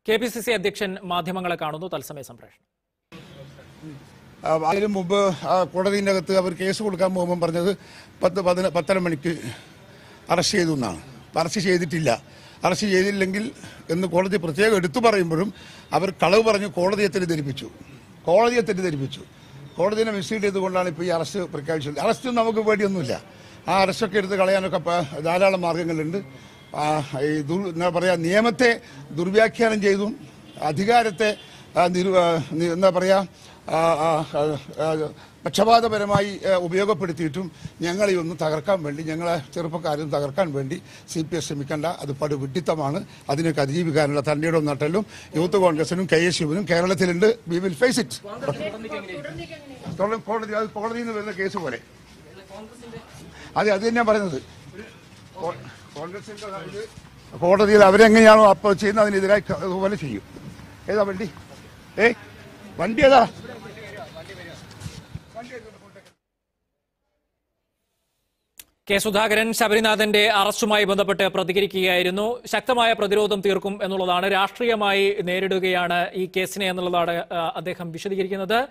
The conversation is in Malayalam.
കെ പി സി സി അധ്യക്ഷൻ മാധ്യമങ്ങളെ കാണുന്നു തത്സമയ സംപ്രേഷണം ആ, അതിനു മുമ്പ് ആ കോടതിൻ്റെ അകത്ത് അവർ കേസ് കൊടുക്കാൻ പോകുമ്പോൾ പറഞ്ഞത് പത്ത് പതിന പത്തര മണിക്ക് അറസ്റ്റ് ചെയ്തു എന്നാണ് അറസ്റ്റ് ചെയ്തിട്ടില്ല അറസ്റ്റ് ചെയ്തില്ലെങ്കിൽ എന്ന് കോടതി പ്രത്യേകം എടുത്തു പറയുമ്പോഴും അവർ കളവ് പറഞ്ഞ് കോടതിയെ തെറ്റിദ്ധരിപ്പിച്ചു കോടതിയെ തെറ്റിദ്ധരിപ്പിച്ചു കോടതിനെ മിസ്ലീഡ് ചെയ്തുകൊണ്ടാണ് ഇപ്പോൾ ഈ അറസ്റ്റ് പ്രഖ്യാപിച്ചത് അറസ്റ്റ് നമുക്ക് പേടിയൊന്നുമില്ല ആ അറസ്റ്റൊക്കെ എടുത്ത് കളയാനൊക്കെ പ- ധാരാളം മാർഗങ്ങളുണ്ട് ആ, ഈ ദുർ എന്താ പറയുക നിയമത്തെ ദുർവ്യാഖ്യാനം ചെയ്തും അധികാരത്തെ ആ, നിരു ആ, നി- എന്താ പറയുക ആ, ആ, ആ, ആ, പക്ഷപാതപരമായി ആ, ഉപയോഗപ്പെടുത്തിയിട്ടും ഞങ്ങളെ ഒന്ന് തകർക്കാൻ വേണ്ടി ഞങ്ങളെ ചെറുപ്പക്കാരും തകർക്കാൻ വേണ്ടി സി പി എസ് ശ്രമിക്കേണ്ട അത് പടുവിഡിത്തമാണ് അതിനൊക്കെ അതിജീവിക്കാനുള്ള തന്റെയുടെ നട്ടലും യൂത്ത് കോൺഗ്രസിനും കെ എസ് യുവിനും കേരളത്തിലുണ്ട് വി വിൽ ഫേസ് ഇറ്റ് കോടതി അത് കോടതിയിൽ നിന്ന് വരുന്ന കേസ് പോലെ അതെ അത് തന്നെയാണ് പറയുന്നത് കോ- കോൺഗ്രസിന്റെ ഇത് കോടതിയിൽ അവരെങ്ങനെയാണോ അപ്പോൾ ചെയ്യുന്നത് അതിനെതിരായി ക- അതുപോലെ ചെയ്യും ഏതാ വണ്ടി ഏ വണ്ടി ഏതാ കെ സുധാകരൻ ശബരിനാഥന്റെ അറസ്റ്റുമായി ബന്ധപ്പെട്ട് പ്രതികരിക്കുകയായിരുന്നു ശക്തമായ പ്രതിരോധം തീർക്കും എന്നുള്ളതാണ് രാഷ്ട്രീയമായി നേരിടുകയാണ് ഈ കേസിനെ എന്നുള്ളതാണ് ആ, അദ്ദേഹം വിശദീകരിക്കുന്നത്